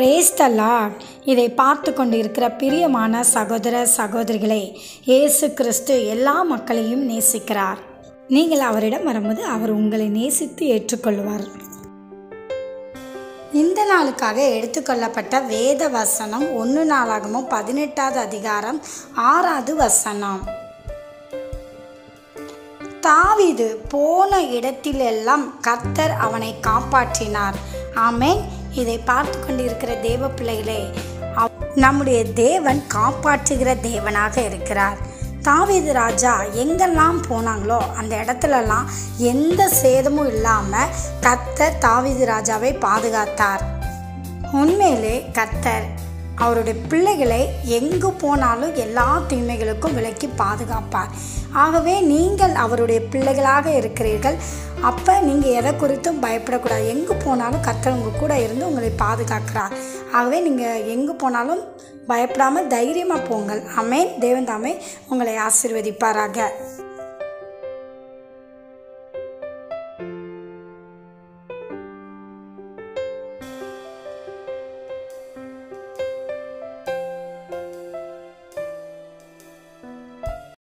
brace த Lord இதை பார்த்து கொண்டு இருக்கிற பிரியமான சகோதர சகோதரிகளே இயேசு கிறிஸ்து எல்லா மக்களையும் நேசிக்கிறார் நீங்கள் அவரிடம் வரும்போது அவர் உங்களை நேசித்து ஏற்றுக்கொள்வார் இந்த நாளுக்காக எடுத்துக்கொள்ளப்பட்ட வேத வசனம் ஒன்று நாளாகமும் பதினெட்டாவது அதிகாரம் ஆறாவது வசனம் தாவீது போன இடத்திலெல்லாம் கர்த்தர் அவனை காப்பாற்றினார் ஆமென் இதை பார்த்து கொண்டிருக்கிற தேவ பிள்ளைகளே அவ்- நம்முடைய தேவன் காப்பாற்றுகிற தேவனாக இருக்கிறார் தாவீது ராஜா எங்கெல்லாம் போனாங்களோ அந்த இடத்துலலாம் எந்த சேதமும் இல்லாமல் கர்த்தர் தாவீது ராஜாவை பாதுகாத்தார் உண்மையிலே கர்த்தர் அவருடைய பிள்ளைகளை எங்கு போனாலும் எல்லா தீமைகளுக்கும் விலக்கி பாதுகாப்பார் ஆகவே நீங்கள் அவருடைய பிள்ளைகளாக இருக்கிறீர்கள் அப்போ நீங்கள் எதை குறித்தும் பயப்படக்கூடாது எங்கே போனாலும் கர்த்தர் உங்கள் கூட இருந்து உங்களை பாதுகாக்கிறார் ஆகவே நீங்கள் எங்கே போனாலும் பயப்படாமல் தைரியமாக போங்கள் அமேன் தேவன் தாமே உங்களை ஆசீர்வதிப்பாராக